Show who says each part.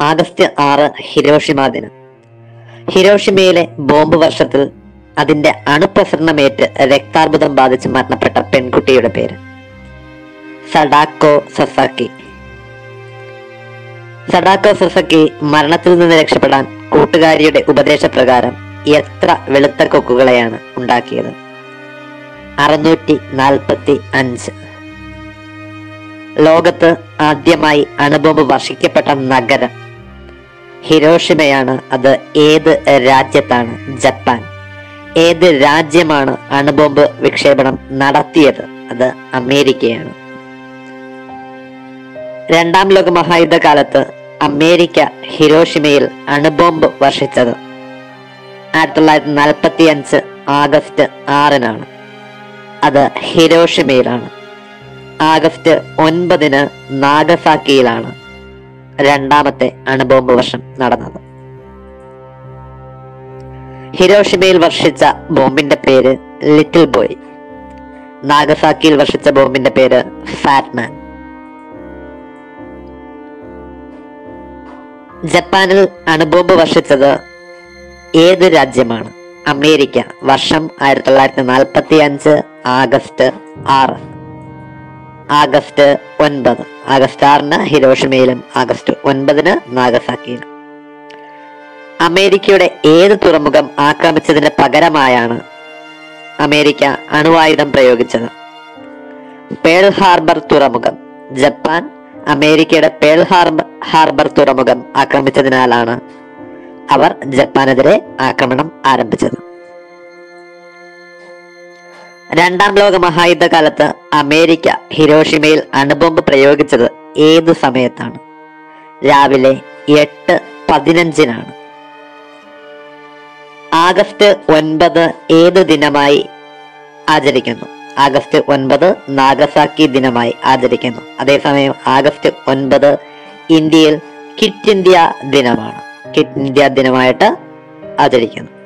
Speaker 1: August ആറ് Hiroshima ദിനം ഹിരോഷിമയിലെ bomb വർഷത്തിൽ അതിന്റെ അണുപ്രസരണമേറ്റ് രക്താർബുദം ബാധിച്ച് മരണപ്പെട്ട പെൺകുട്ടിയുടെ പേര് സഡാക്കോ സസാക്കി സഡാക്കോ സസക്കി മരണത്തിൽ നിന്ന് രക്ഷപ്പെടാൻ കൂട്ടുകാരിയുടെ ഉപദേശപ്രകാരം എത്ര വെളുത്ത കൊക്കുകളെയാണ് ഉണ്ടാക്കിയത് അറുന്നൂറ്റി നാൽപ്പത്തി അഞ്ച് ലോകത്ത് ആദ്യമായി അണുബോംബ് വർഷിക്കപ്പെട്ട നഗരം ഹിരോഷിമയാണ് അത് ഏത് രാജ്യത്താണ് ജപ്പാൻ ഏത് രാജ്യമാണ് അണുബോംബ് വിക്ഷേപണം നടത്തിയത് അത് അമേരിക്കയാണ് രണ്ടാം ലോക മഹായുദ്ധകാലത്ത് അമേരിക്ക ഹിരോഷിമയിൽ അണുബോംബ് വർഷിച്ചത് ആയിരത്തി തൊള്ളായിരത്തി നാൽപ്പത്തി അഞ്ച് ആഗസ്റ്റ് ആറിനാണ് അത് ഹിരോഷിമയിലാണ് ആഗസ്റ്റ് ഒൻപതിന് നാഗസാക്കിയിലാണ് രണ്ടാമത്തെ അണുബോംബ് വർഷം നടന്നത് ഹിരോഷിമയിൽ വർഷിച്ച ബോംബിന്റെ പേര് ലിറ്റിൽ ബോയ് നാഗസാക്കിയിൽ വർഷിച്ച ബോംബിന്റെ പേര് ഫാറ്റ്മാൻ ജപ്പാനിൽ അണുബോംബ് വർഷിച്ചത് ഏത് രാജ്യമാണ് അമേരിക്ക വർഷം ആയിരത്തി തൊള്ളായിരത്തി നാൽപ്പത്തി അഞ്ച് ആഗസ്റ്റ് ആറ് ആഗസ്റ്റ് ഒൻപത് ആഗസ്റ്റ് ആറിന് ഹിരോഷിമയിലും ആഗസ്റ്റ് ഒൻപതിന് നാഗസാക്കിയിലും അമേരിക്കയുടെ ഏത് തുറമുഖം ആക്രമിച്ചതിന് പകരമായാണ് അമേരിക്ക അണുവായുധം പ്രയോഗിച്ചത് പേൾ ഹാർബർ തുറമുഖം ജപ്പാൻ അമേരിക്കയുടെ പേൾ ഹാർബർ ഹാർബർ തുറമുഖം ആക്രമിച്ചതിനാലാണ് അവർ ജപ്പാനെതിരെ ആക്രമണം ആരംഭിച്ചത് രണ്ടാം ലോക മഹായുദ്ധകാലത്ത് അമേരിക്ക ഹിരോഷിമയിൽ അണുബോംബ് പ്രയോഗിച്ചത് ഏത് സമയത്താണ് രാവിലെ എട്ട് പതിനഞ്ചിനാണ് ആഗസ്റ്റ് ഒൻപത് ഏത് ദിനമായി ആചരിക്കുന്നു ആഗസ്റ്റ് ഒൻപത് നാഗസാക്കി ദിനമായി ആചരിക്കുന്നു അതേസമയം ആഗസ്റ്റ് ഒൻപത് ഇന്ത്യയിൽ കിറ്റ് ഇന്ത്യ ദിനമാണ് കിറ്റ് ഇന്ത്യ ദിനമായിട്ട് ആചരിക്കുന്നു